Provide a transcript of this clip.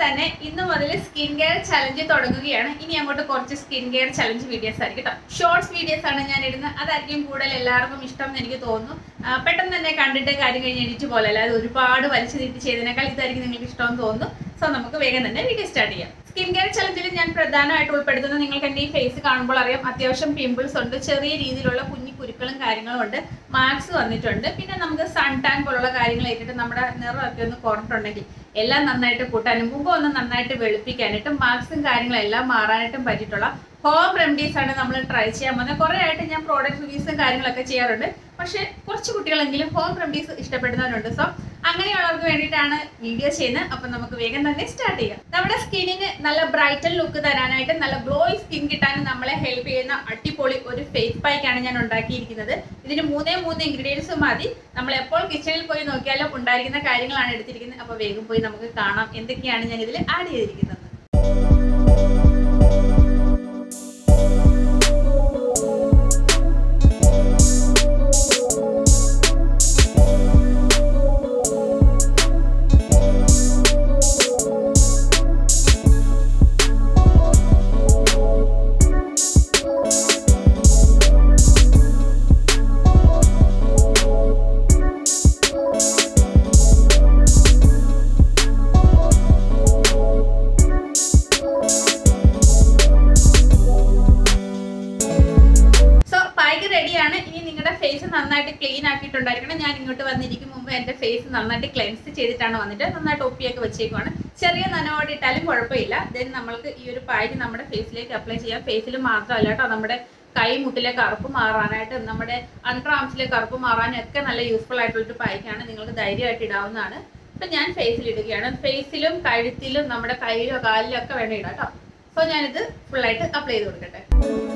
തന്നെ ഇന്ന് മുതൽ സ്കിൻ കെയർ ചലഞ്ച് തുടങ്ങുകയാണ് ഇനി അങ്ങോട്ട് കുറച്ച് സ്കിൻ കെയർ ചലഞ്ച് വീഡിയോസ് ആയിരിക്കും കേട്ടോ ഷോർട്സ് വീഡിയോസ് ആണ് ഞാൻ ഇടുന്നത് അതായിരിക്കും കൂടുതൽ എല്ലാവർക്കും ഇഷ്ടം എന്ന് എനിക്ക് തോന്നുന്നു ആ, പെട്ടെന്ന് തന്നെ കണ്ടിട്ട് കാര്യം കഴിഞ്ഞ് എണീറ്റ് പോലെ അല്ലാതെ ഒരുപാട് വലിച്ചു നീട്ടി ചെയ്തതിനേക്കാൾ ഇതായിരിക്കും നിങ്ങൾക്ക് ഇഷ്ടമെന്ന് തോന്നുന്നു സോ നമുക്ക് വേഗം തന്നെ വീഡിയോ സ്റ്റാർട്ട് ചെയ്യാം സ്കിൻ കെയർ ചലഞ്ചിൽ ഞാൻ പ്രധാനമായിട്ട് ഉൾപ്പെടുത്തുന്നത് നിങ്ങൾക്ക് എൻ്റെ ഈ ഫേസ് കാണുമ്പോൾ അറിയാം അത്യാവശ്യം പിമ്പിൾസ് ഉണ്ട് ചെറിയ രീതിയിലുള്ള കുഞ്ഞി കുരുക്കളും കാര്യങ്ങളും ഉണ്ട് മാർക്സ് വന്നിട്ടുണ്ട് പിന്നെ നമുക്ക് സൺ ടാൻ പോലുള്ള കാര്യങ്ങൾ ഏറ്റിട്ട് നമ്മുടെ നിറമൊക്കെ ഒന്ന് കുറഞ്ഞിട്ടുണ്ടെങ്കിൽ എല്ലാം നന്നായിട്ട് കൂട്ടാനും മുമ്പ് ഒന്ന് നന്നായിട്ട് വെളുപ്പിക്കാനായിട്ടും മാർക്സും കാര്യങ്ങളും എല്ലാം മാറാനായിട്ടും പറ്റിയിട്ടുള്ള ഹോം റെമഡീസ് ആണ് നമ്മൾ ട്രൈ ചെയ്യാൻ പോകുന്നത് കുറേ ആയിട്ട് ഞാൻ പ്രോഡക്റ്റ് റിവ്യൂസും കാര്യങ്ങളൊക്കെ ചെയ്യാറുണ്ട് പക്ഷേ കുറച്ച് കുട്ടികളെങ്കിലും ഹോം റെമഡീസ് ഇഷ്ടപ്പെടുന്നവരുണ്ട് സോ അങ്ങനെയുള്ളവർക്ക് വേണ്ടിയിട്ടാണ് വീഡിയോ ചെയ്യുന്നത് അപ്പം നമുക്ക് വേഗം തന്നെ സ്റ്റാർട്ട് ചെയ്യാം നമ്മുടെ സ്കിന്നിന് നല്ല ബ്രൈറ്റൽ ലുക്ക് തരാനായിട്ട് നല്ല ഗ്ലോയി സ്കിൻ കിട്ടാനും നമ്മളെ ഹെൽപ്പ് ചെയ്യുന്ന അടിപൊളി ഒരു ഫേസ് പാക്കാണ് ഞാൻ ഉണ്ടാക്കിയിരിക്കുന്നത് ഇതിന് മൂന്നേ മൂന്ന് ഇൻഗ്രീഡിയൻസ് മതി നമ്മൾ എപ്പോൾ കിച്ചണിൽ പോയി നോക്കിയാലും ഉണ്ടായിരിക്കുന്ന കാര്യങ്ങളാണ് എടുത്തിരിക്കുന്നത് അപ്പോൾ വേഗം പോയി നമുക്ക് കാണാം എന്തൊക്കെയാണ് ഞാൻ ഇതിൽ ആഡ് ചെയ്തിരിക്കുന്നത് സോ പായ്ക്ക് റെഡിയാണ് ഇനി നിങ്ങളുടെ ഫേസ് നന്നായിട്ട് ക്ലീൻ ആക്കിയിട്ടുണ്ടായിരിക്കണം ഞാൻ ഇങ്ങോട്ട് വന്നിരിക്കും മുമ്പ് എൻ്റെ ഫേസ് നന്നായിട്ട് ക്ലെൻസ് ചെയ്തിട്ടാണ് വന്നിട്ട് നന്നായിട്ട് ഒപ്പിയൊക്കെ വെച്ചേക്കുവാണ് ചെറിയ നനവോടെ ഇട്ടാലും കുഴപ്പമില്ല ദെൻ നമ്മൾക്ക് ഈ ഒരു പായ്ക്ക് നമ്മുടെ ഫേസിലേക്ക് അപ്ലൈ ചെയ്യാം ഫേസിൽ മാത്രമല്ല കേട്ടോ നമ്മുടെ കൈ മുട്ടിലെ കറുപ്പ് മാറാനായിട്ട് നമ്മുടെ അണ്ടർ ആംസിലെ കറുപ്പ് മാറാനും ഒക്കെ നല്ല യൂസ്ഫുൾ ആയിട്ടുള്ളൊരു പായ്ക്കാണ് നിങ്ങൾക്ക് ധൈര്യമായിട്ട് ഇടാവുന്നതാണ് ഇപ്പം ഞാൻ ഫേസിൽ ഇടുകയാണ് ഫേസിലും കഴുത്തിലും നമ്മുടെ കയ്യിലോ കാലിലും ഒക്കെ വേണം ഇടാം കേട്ടോ സോ ഞാനിത് ഫുള്ളായിട്ട് അപ്ലൈ ചെയ്ത് കൊടുക്കട്ടെ